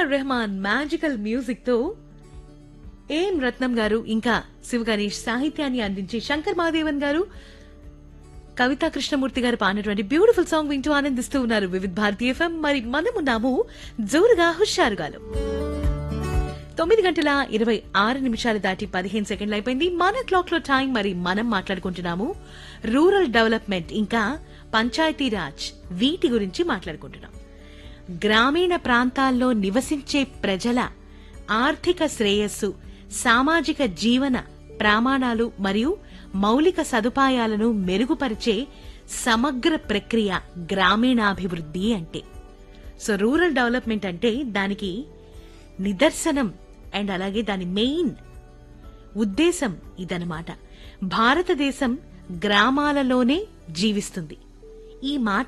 AR Rahman magical music తో ఏం రత్నం గారు ఇంకా శివ గణేష్ సాహిత్యాన్ని అందించి శంకర్ మహాదేవన్ గారు కవితా కృష్ణమూర్తి గారు పాడినటువంటి బ్యూటిఫుల్ సాంగ్ వింటూ ఆనందిస్తూ ఉన్నారు వివిధ్ భారతీ ఎఫ్ఎం మరి మనమున్నాము జోరుగా హుషారుగాలు తొమ్మిది గంటల ఇరవై ఆరు నిమిషాలు దాటి పదిహేను సెకండ్లు అయిపోయింది మన క్లాక్ లో టైం మరి మనం మాట్లాడుకుంటున్నాము రూరల్ డెవలప్మెంట్ ఇంకా పంచాయతీరాజ్ వీటి గురించి మాట్లాడుకుంటున్నాం గ్రామీణ ప్రాంతాల్లో నివసించే ప్రజల ఆర్థిక శ్రేయస్సు సామాజిక జీవన ప్రమాణాలు మరియు మౌలిక సదుపాయాలను మెరుగుపరిచే సమగ్ర ప్రక్రియ గ్రామీణాభివృద్ధి అంటే సో రూరల్ డెవలప్మెంట్ అంటే దానికి నిదర్శనం అండ్ అలాగే దాని మెయిన్ ఉద్దేశం ఇదనమాట భారతదేశం గ్రామాలలోనే జీవిస్తుంది ఈ మాట